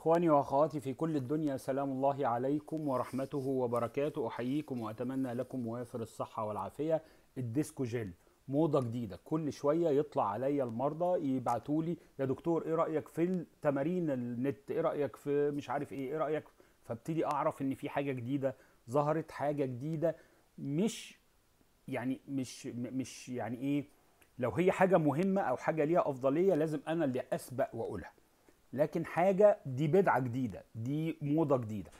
إخواني وأخواتي في كل الدنيا سلام الله عليكم ورحمته وبركاته أحييكم وأتمنى لكم وافر الصحة والعافية الديسكو جيل موضة جديدة كل شوية يطلع عليا المرضى يبعتوا لي يا دكتور إيه رأيك في التمارين النت إيه رأيك في مش عارف إيه إيه رأيك فابتدي أعرف إن في حاجة جديدة ظهرت حاجة جديدة مش يعني مش م- مش يعني إيه لو هي حاجة مهمة أو حاجة ليها أفضلية لازم أنا اللي أسبق وأقولها لكن حاجه دي بدعه جديده دي موضه جديده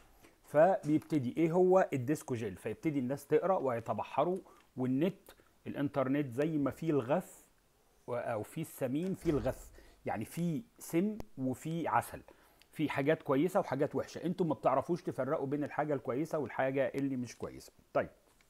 فبيبتدي ايه هو الديسكو جيل فيبتدي الناس تقرا ويتبحروا والنت الانترنت زي ما فيه الغث و- او فيه السمين فيه الغث يعني في سم وفي عسل في حاجات كويسه وحاجات وحشه انتم ما بتعرفوش تفرقوا بين الحاجه الكويسه والحاجه اللي مش كويسه طيب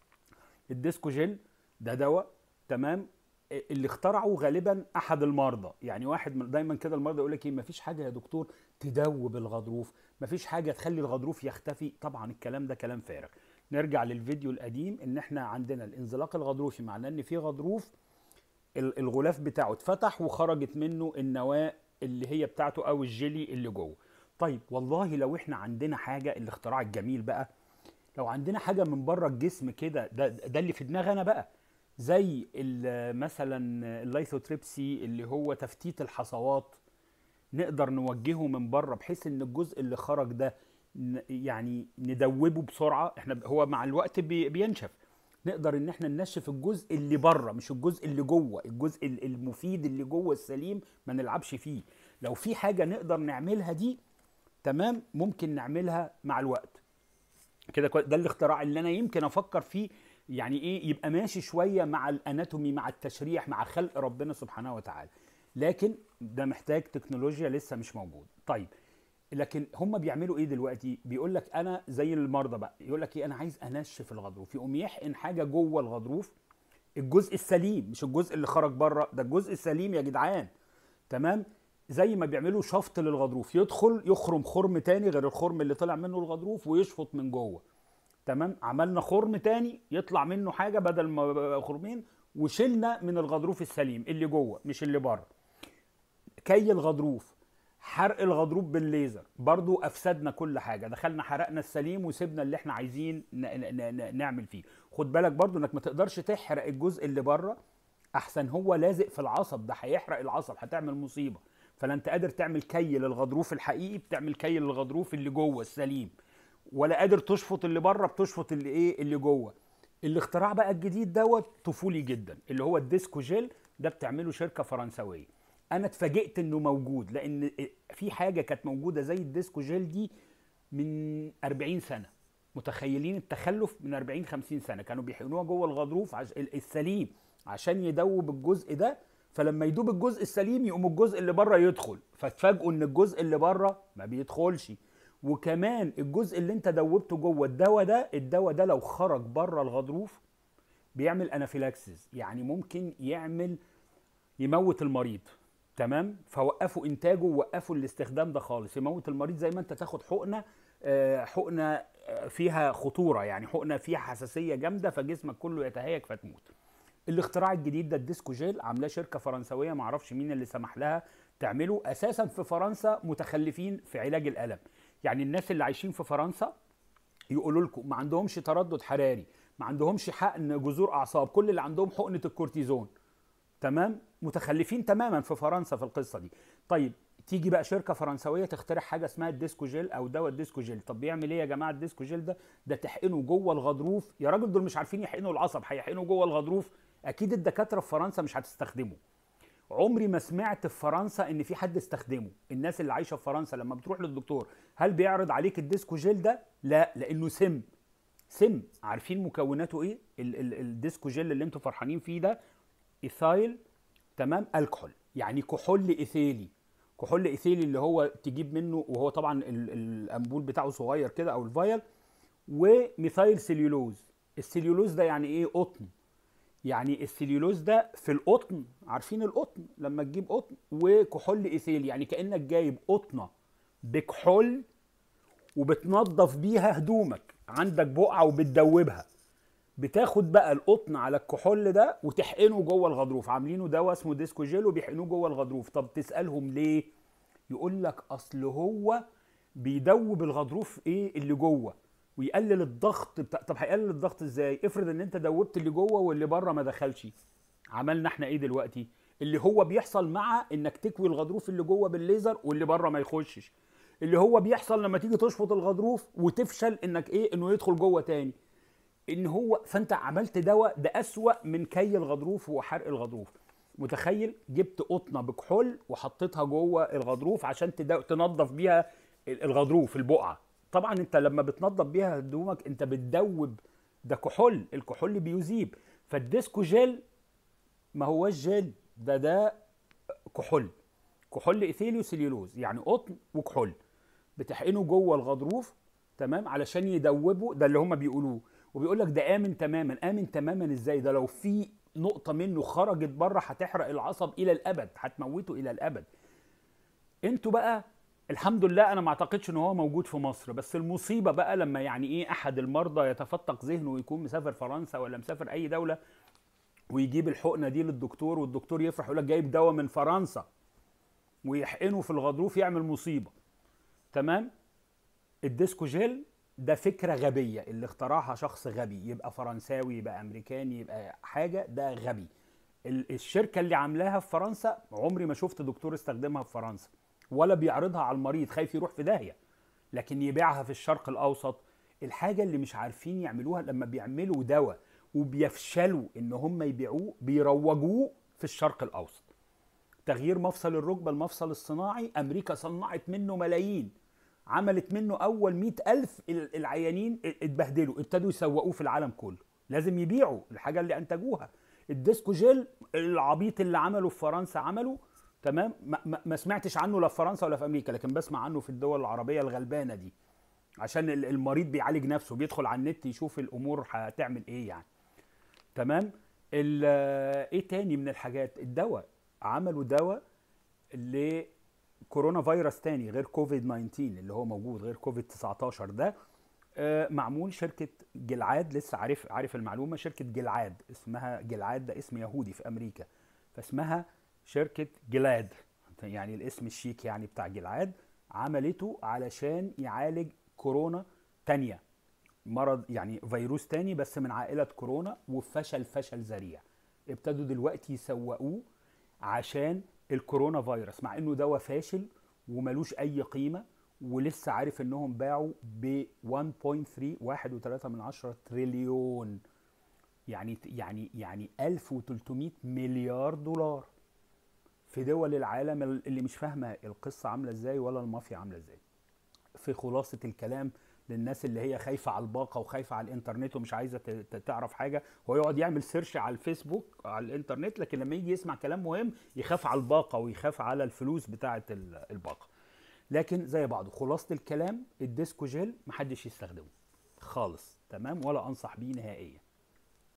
الديسكو جيل ده دواء تمام اللي اخترعه غالبا احد المرضى يعني واحد من دايما كده المرضى يقول لك ايه مفيش حاجه يا دكتور تدوب الغضروف مفيش حاجه تخلي الغضروف يختفي طبعا الكلام ده كلام فارغ نرجع للفيديو القديم ان احنا عندنا الانزلاق الغضروفي معناه ان في غضروف ال- الغلاف بتاعه اتفتح وخرجت منه النواه اللي هي بتاعته او الجيلي اللي جوه طيب والله لو احنا عندنا حاجه الاختراع الجميل بقى لو عندنا حاجه من بره الجسم كده ده ده اللي في دماغي انا بقى زي ال- مثلا اللايثوتريبسي اللي هو تفتيت الحصوات نقدر نوجهه من بره بحيث ان الجزء اللي خرج ده ن- يعني ندوبه بسرعه احنا ب- هو مع الوقت بي- بينشف نقدر ان احنا ننشف الجزء اللي بره مش الجزء اللي جوه الجزء ال- المفيد اللي جوه السليم ما نلعبش فيه لو في حاجه نقدر نعملها دي تمام ممكن نعملها مع الوقت كده كويس ده الاختراع اللي انا يمكن افكر فيه يعني ايه يبقى ماشي شويه مع الاناتومي مع التشريح مع خلق ربنا سبحانه وتعالى لكن ده محتاج تكنولوجيا لسه مش موجود طيب لكن هم بيعملوا ايه دلوقتي بيقول لك انا زي المرضى بقى يقول لك ايه انا عايز انشف الغضروف يقوم يحقن حاجه جوه الغضروف الجزء السليم مش الجزء اللي خرج بره ده الجزء السليم يا جدعان تمام زي ما بيعملوا شفط للغضروف يدخل يخرم خرم تاني غير الخرم اللي طلع منه الغضروف ويشفط من جوه تمام عملنا خرم تاني يطلع منه حاجه بدل ما خرمين وشلنا من الغضروف السليم اللي جوه مش اللي بره كي الغضروف حرق الغضروف بالليزر برضو افسدنا كل حاجه دخلنا حرقنا السليم وسيبنا اللي احنا عايزين ن- ن- ن- نعمل فيه خد بالك برضو انك ما تقدرش تحرق الجزء اللي بره احسن هو لازق في العصب ده هيحرق العصب هتعمل مصيبه فلا انت قادر تعمل كي للغضروف الحقيقي بتعمل كي للغضروف اللي جوه السليم ولا قادر تشفط اللي بره بتشفط اللي ايه اللي جوه الاختراع بقى الجديد دوت طفولي جدا اللي هو الديسكو جيل ده بتعمله شركه فرنسويه انا اتفاجئت انه موجود لان في حاجه كانت موجوده زي الديسكو جيل دي من 40 سنه متخيلين التخلف من 40 50 سنه كانوا بيحقنوها جوه الغضروف عش... ال- السليم عشان يدوب الجزء ده فلما يدوب الجزء السليم يقوم الجزء اللي بره يدخل فتفاجئوا ان الجزء اللي بره ما بيدخلش وكمان الجزء اللي انت دوبته جوه الدواء ده الدواء ده لو خرج بره الغضروف بيعمل انافيلاكسيس يعني ممكن يعمل يموت المريض تمام فوقفوا انتاجه ووقفوا الاستخدام ده خالص يموت المريض زي ما انت تاخد حقنه آه، حقنه آه، فيها خطوره يعني حقنه فيها حساسيه جامده فجسمك كله يتهيج فتموت الاختراع الجديد ده الديسكو جيل عاملاه شركه فرنسويه معرفش مين اللي سمح لها تعمله اساسا في فرنسا متخلفين في علاج الالم يعني الناس اللي عايشين في فرنسا يقولوا لكم ما عندهمش تردد حراري ما عندهمش حقن جذور اعصاب كل اللي عندهم حقنه الكورتيزون تمام متخلفين تماما في فرنسا في القصه دي طيب تيجي بقى شركه فرنسويه تخترع حاجه اسمها الديسكو جيل او دواء الديسكو جيل طب بيعمل ايه يا جماعه الديسكو جيل ده ده تحقنه جوه الغضروف يا راجل دول مش عارفين يحقنوا العصب هيحقنوا جوه الغضروف اكيد الدكاتره في فرنسا مش هتستخدمه عمري ما سمعت في فرنسا ان في حد استخدمه الناس اللي عايشه في فرنسا لما بتروح للدكتور هل بيعرض عليك الديسكو جيل ده لا لانه سم سم عارفين مكوناته ايه ال- ال- الديسكو جيل اللي انتوا فرحانين فيه ده ايثايل تمام الكحول يعني كحول ايثيلي كحول ايثيلي اللي هو تجيب منه وهو طبعا ال- الامبول بتاعه صغير كده او الفايل وميثايل سيليولوز السيليولوز ده يعني ايه قطن يعني السليولوز ده في القطن عارفين القطن لما تجيب قطن وكحول ايثيل يعني كانك جايب قطنه بكحول وبتنظف بيها هدومك عندك بقعه وبتدوبها بتاخد بقى القطن على الكحول ده وتحقنه جوه الغضروف عاملينه دواء اسمه ديسكو جيل وبيحقنوه جوه الغضروف طب تسالهم ليه يقول لك اصل هو بيدوب الغضروف ايه اللي جوه ويقلل الضغط بتاع طب هيقلل الضغط ازاي افرض ان انت دوبت اللي جوه واللي بره ما دخلش عملنا احنا ايه دلوقتي اللي هو بيحصل مع انك تكوي الغضروف اللي جوه بالليزر واللي بره ما يخشش اللي هو بيحصل لما تيجي تشفط الغضروف وتفشل انك ايه انه يدخل جوه تاني ان هو فانت عملت دواء ده اسوأ من كي الغضروف وحرق الغضروف متخيل جبت قطنه بكحول وحطيتها جوه الغضروف عشان تدو... تنظف بيها الغضروف البقعه طبعا انت لما بتنظف بيها هدومك انت بتدوب ده كحول الكحول بيذيب فالديسكو جيل ما هوش جيل ده ده كحول كحول ايثيليو سليولوز يعني قطن وكحول بتحقنه جوه الغضروف تمام علشان يدوبه ده اللي هم بيقولوه وبيقول لك ده امن تماما امن تماما ازاي ده لو في نقطه منه خرجت بره هتحرق العصب الى الابد هتموته الى الابد انتوا بقى الحمد لله انا ما اعتقدش ان هو موجود في مصر بس المصيبه بقى لما يعني ايه احد المرضى يتفتق ذهنه ويكون مسافر فرنسا ولا مسافر اي دوله ويجيب الحقنه دي للدكتور والدكتور يفرح يقول لك جايب دواء من فرنسا ويحقنه في الغضروف يعمل مصيبه تمام الديسكو جيل ده فكره غبيه اللي اخترعها شخص غبي يبقى فرنساوي يبقى امريكاني يبقى حاجه ده غبي الشركه اللي عاملاها في فرنسا عمري ما شفت دكتور استخدمها في فرنسا ولا بيعرضها على المريض خايف يروح في داهيه لكن يبيعها في الشرق الاوسط الحاجه اللي مش عارفين يعملوها لما بيعملوا دواء وبيفشلوا ان هم يبيعوه بيروجوه في الشرق الاوسط تغيير مفصل الركبه المفصل الصناعي امريكا صنعت منه ملايين عملت منه اول مئة ألف العيانين اتبهدلوا ابتدوا يسوقوه في العالم كله لازم يبيعوا الحاجة اللي أنتجوها الديسكو جيل العبيط اللي عمله في فرنسا عمله تمام ما, ما سمعتش عنه لا في فرنسا ولا في امريكا لكن بسمع عنه في الدول العربيه الغلبانه دي عشان المريض بيعالج نفسه بيدخل على النت يشوف الامور هتعمل ايه يعني تمام ايه تاني من الحاجات الدواء عملوا دواء لكورونا فيروس تاني غير كوفيد 19 اللي هو موجود غير كوفيد 19 ده آه معمول شركه جلعاد لسه عارف عارف المعلومه شركه جلعاد اسمها جلعاد ده اسم يهودي في امريكا فاسمها شركه جلاد يعني الاسم الشيك يعني بتاع جلعاد عملته علشان يعالج كورونا تانية مرض يعني فيروس تاني بس من عائلة كورونا وفشل فشل ذريع ابتدوا دلوقتي يسوقوه عشان الكورونا فيروس مع انه دواء فاشل وملوش اي قيمة ولسه عارف انهم باعوا ب 1.3 1.3 من عشرة تريليون يعني يعني يعني 1300 مليار دولار في دول العالم اللي مش فاهمه القصه عامله ازاي ولا المافيا عامله ازاي في خلاصه الكلام للناس اللي هي خايفه على الباقه وخايفه على الانترنت ومش عايزه تعرف حاجه هو يقعد يعمل سيرش على الفيسبوك على الانترنت لكن لما يجي يسمع كلام مهم يخاف على الباقه ويخاف على الفلوس بتاعه الباقه لكن زي بعضه خلاصه الكلام الديسكو جيل محدش يستخدمه خالص تمام ولا انصح بيه نهائيا